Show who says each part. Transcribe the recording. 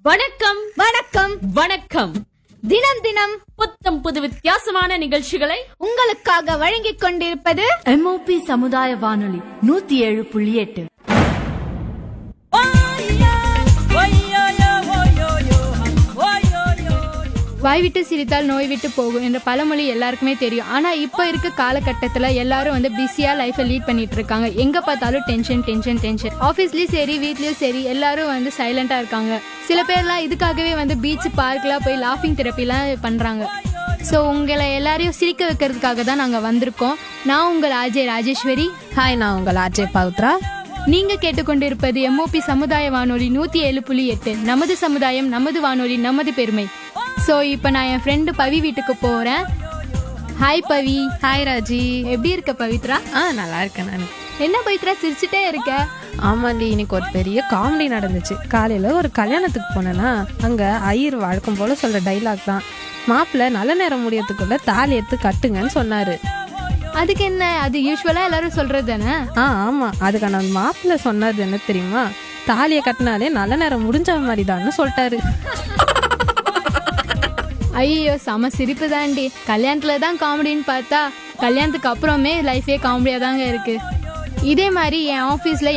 Speaker 1: வணக்கம்
Speaker 2: வணக்கம்
Speaker 1: வணக்கம்
Speaker 2: தினம் தினம்
Speaker 1: புத்தம் புது வித்தியாசமான நிகழ்ச்சிகளை
Speaker 2: உங்களுக்காக வழங்கிக் கொண்டிருப்பது
Speaker 3: எம்ஓபி சமுதாய வானொலி நூத்தி ஏழு புள்ளி எட்டு
Speaker 4: வாய் விட்டு சிரித்தால் நோய் விட்டு போகும் என்ற பழமொழி எல்லாருக்குமே தெரியும் ஆனா இப்போ இருக்க காலகட்டத்துல எல்லாரும் வந்து பிஸியா லைஃபை லீட் பண்ணிட்டு இருக்காங்க எங்க பார்த்தாலும் டென்ஷன் டென்ஷன் டென்ஷன் ஆஃபீஸ்லயும் சரி வீட்லயும் சரி எல்லாரும் வந்து சைலண்டா இருக்காங்க சில பேர்லாம் இதுக்காகவே வந்து பீச் பார்க்லாம் போய் லாஃபிங் தெரப்பிலாம் பண்றாங்க ஸோ உங்களை எல்லாரையும் சிரிக்க வைக்கிறதுக்காக தான் நாங்க வந்திருக்கோம் நான் உங்கள் அஜய் ராஜேஸ்வரி
Speaker 5: ஹாய் நான் உங்கள் அஜய் பவித்ரா
Speaker 4: நீங்க கேட்டுக்கொண்டிருப்பது எம்ஓபி சமுதாய வானொலி நூத்தி ஏழு புள்ளி எட்டு நமது சமுதாயம் நமது வானொலி நமது பெருமை ஸோ இப்போ நான் என் ஃப்ரெண்டு பவி வீட்டுக்கு போறேன் ஹாய் பவி
Speaker 5: ஹாய் ராஜி
Speaker 4: எப்படி இருக்க பவித்ரா
Speaker 5: ஆ நல்லா இருக்கேன் நான்
Speaker 4: என்ன பவித்ரா சிரிச்சுட்டே இருக்க
Speaker 5: ஆமாண்டி இன்னைக்கு ஒரு பெரிய காமெடி நடந்துச்சு காலையில ஒரு கல்யாணத்துக்கு போனேன்னா அங்க ஐயர் வழக்கம் போல சொல்ற டைலாக் தான் மாப்பிள்ளை நல்ல நேரம் முடியறதுக்குள்ள தாலி எடுத்து கட்டுங்கன்னு சொன்னாரு
Speaker 4: அதுக்கு என்ன அது யூஸ்வலா எல்லாரும் சொல்றது தானே
Speaker 5: ஆ ஆமா அதுக்கான மாப்பிள்ளை சொன்னது என்ன தெரியுமா தாலியை கட்டினாலே நல்ல நேரம் முடிஞ்ச மாதிரி சொல்லிட்டாரு
Speaker 4: ஐயோ செம சிரிப்பு தாண்டி கல்யாணத்துல தான் காமெடின்னு பார்த்தா கல்யாணத்துக்கு அப்புறமே லைஃபே காமெடியா தாங்க இருக்கு இதே மாதிரி என் ஆஃபீஸ்ல